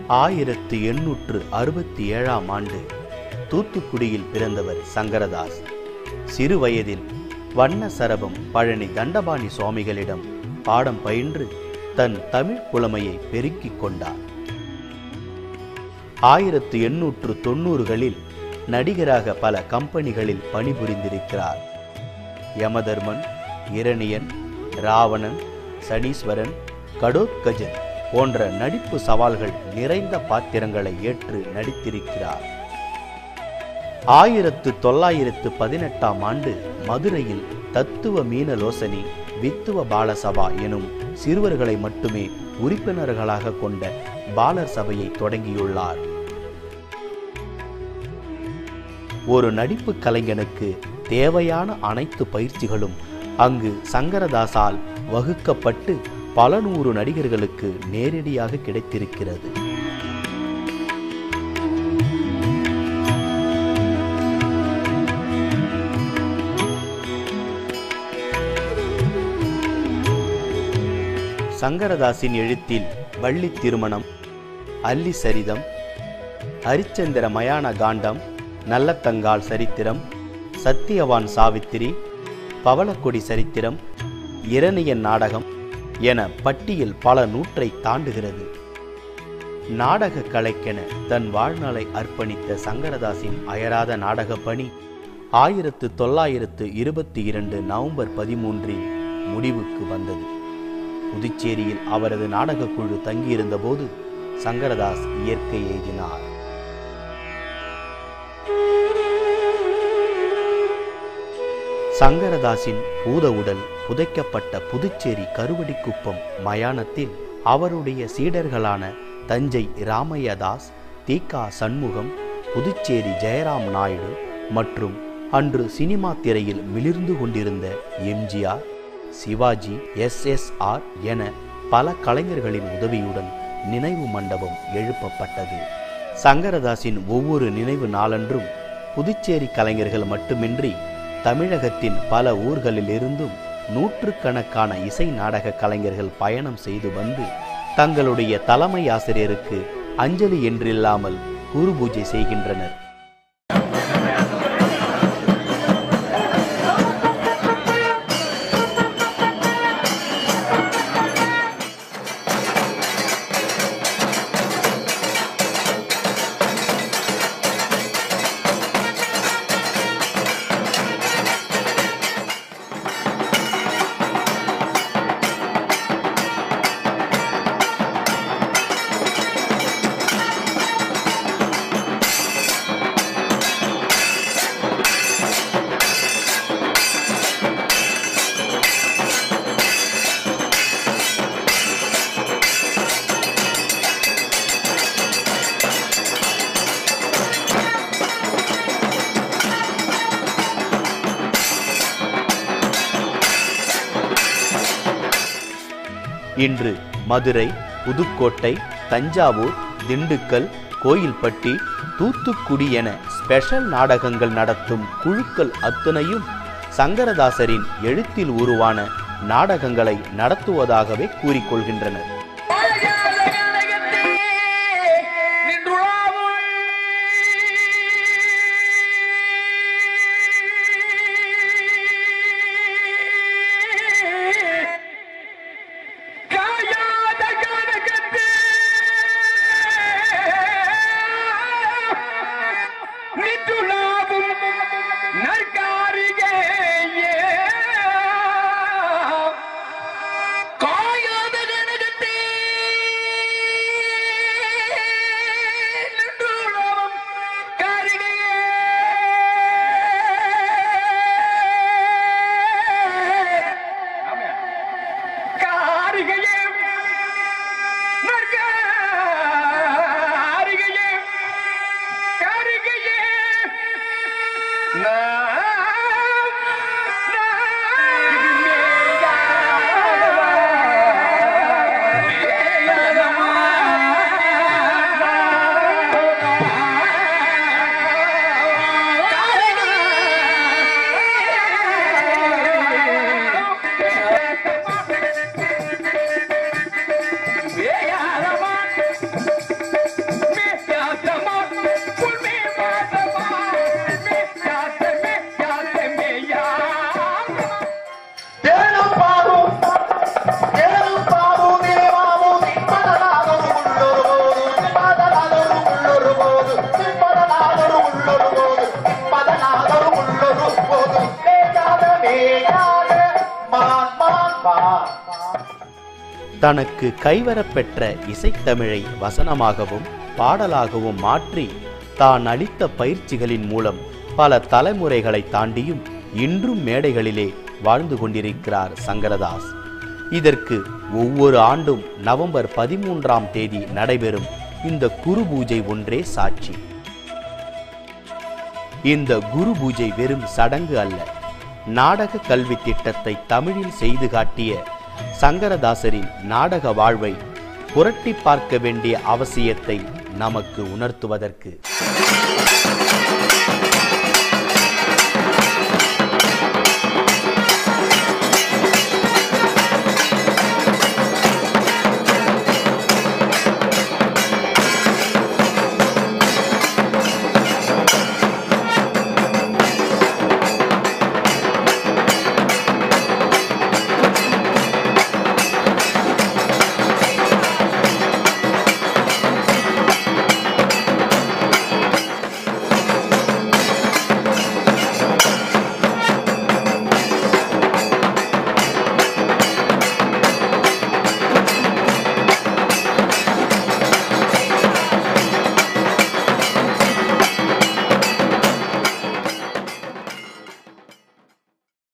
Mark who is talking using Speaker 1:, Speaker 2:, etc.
Speaker 1: ஆயிரத்து எண்ணூற்று அறுபத்தி ஏழாம் ஆண்டு தூத்துக்குடியில் பிறந்தவர் சங்கரதாஸ் சிறு வயதில் வண்ண சரபம் பழனி தண்டபாணி சுவாமிகளிடம் பாடம் பயின்று தன் தமிழ் புலமையை பெருக்கிக் கொண்டார் ஆயிரத்து எண்ணூற்று தொண்ணூறுகளில் நடிகராக பல கம்பெனிகளில் பணிபுரிந்திருக்கிறார் யமதர்மன் இரணியன் ராவணன் சனீஸ்வரன் கடோத்கஜன் போன்ற நடிப்பு சவால்கள் நிறைந்த பாத்திரங்களை ஏற்று நடித்திருக்கிறார் ஆயிரத்து தொள்ளாயிரத்து பதினெட்டாம் ஆண்டு மதுரையில் தத்துவ மீனலோசனி வித்துவ பாலசபா எனும் சிறுவர்களை மட்டுமே உறுப்பினர்களாக கொண்ட பாலர் சபையை தொடங்கியுள்ளார் ஒரு நடிப்பு கலைஞனுக்கு தேவையான அனைத்து பயிற்சிகளும் அங்கு சங்கரதாசால் வகுக்கப்பட்டு பல நூறு நடிகர்களுக்கு நேரடியாக கிடைத்திருக்கிறது சங்கரதாசின் எழுத்தில் வள்ளி திருமணம் அல்லி சரிதம் ஹரிச்சந்திர மயான காண்டம் நல்லத்தங்கால் சரித்திரம் சத்தியவான் சாவித்திரி பவளக்கொடி சரித்திரம் இரணியன் நாடகம் என பட்டியல் பல நூற்றை தாண்டுகிறது நாடக கலைக்கென தன் வாழ்நாளை அர்ப்பணித்த சங்கரதாசின் அயராத நாடகப் பணி ஆயிரத்து தொள்ளாயிரத்து இருபத்தி இரண்டு நவம்பர் பதிமூன்றில் முடிவுக்கு வந்தது புதுச்சேரியில் அவரது நாடகக் குழு தங்கியிருந்தபோது சங்கரதாஸ் இயற்கை எய்தினார் சங்கரதாசின் பூத உடல் புதைக்கப்பட்ட புதுச்சேரி கருவடிக்குப்பம் மயானத்தில் அவருடைய சீடர்களான தஞ்சை ராமையதாஸ் தீகா சண்முகம் புதுச்சேரி ஜெயராம் நாயுடு மற்றும் அன்று சினிமா திரையில் மிளிர்ந்து கொண்டிருந்த எம்ஜிஆர் சிவாஜி எஸ்எஸ்ஆர் என பல கலைஞர்களின் உதவியுடன் நினைவு மண்டபம் எழுப்பப்பட்டது சங்கரதாசின் ஒவ்வொரு நினைவு நாளன்றும் புதுச்சேரி கலைஞர்கள் மட்டுமின்றி தமிழகத்தின் பல ஊர்களிலிருந்தும் நூற்றுக்கணக்கான இசை நாடக கலைஞர்கள் பயணம் செய்து வந்து தங்களுடைய தலைமை ஆசிரியருக்கு அஞ்சலி என்றில்லாமல் குரு பூஜை செய்கின்றனர் இன்று மதுரை புதுக்கோட்டை தஞ்சாவூர் திண்டுக்கல் கோயில்பட்டி தூத்துக்குடி என ஸ்பெஷல் நாடகங்கள் நடத்தும் குழுக்கள் அத்தனையும் சங்கரதாசரின் எழுத்தில் உருவான நாடகங்களை நடத்துவதாகவே கூறிக்கொள்கின்றனர்
Speaker 2: காயாத கனகத்தே நின்றுளவும் காரிகையே காரிகையே நற்காரிகையே காரிகையே Yeah.
Speaker 1: தனக்கு கைவரப்பெற்ற இசைத்தமிழை வசனமாகவும் பாடலாகவும் மாற்றி தான் அளித்த பயிற்சிகளின் மூலம் பல தலைமுறைகளை தாண்டியும் இன்றும் மேடைகளிலே வாழ்ந்து கொண்டிருக்கிறார் சங்கரதாஸ் இதற்கு ஒவ்வொரு ஆண்டும் நவம்பர் பதிமூன்றாம் தேதி நடைபெறும் இந்த குரு பூஜை ஒன்றே சாட்சி இந்த குரு பூஜை வெறும் சடங்கு அல்ல நாடக கல்வி திட்டத்தை தமிழில் செய்து காட்டிய சங்கரதாசரின் நாடக வாழ்வை புரட்டி பார்க்க வேண்டிய அவசியத்தை நமக்கு உணர்த்துவதற்கு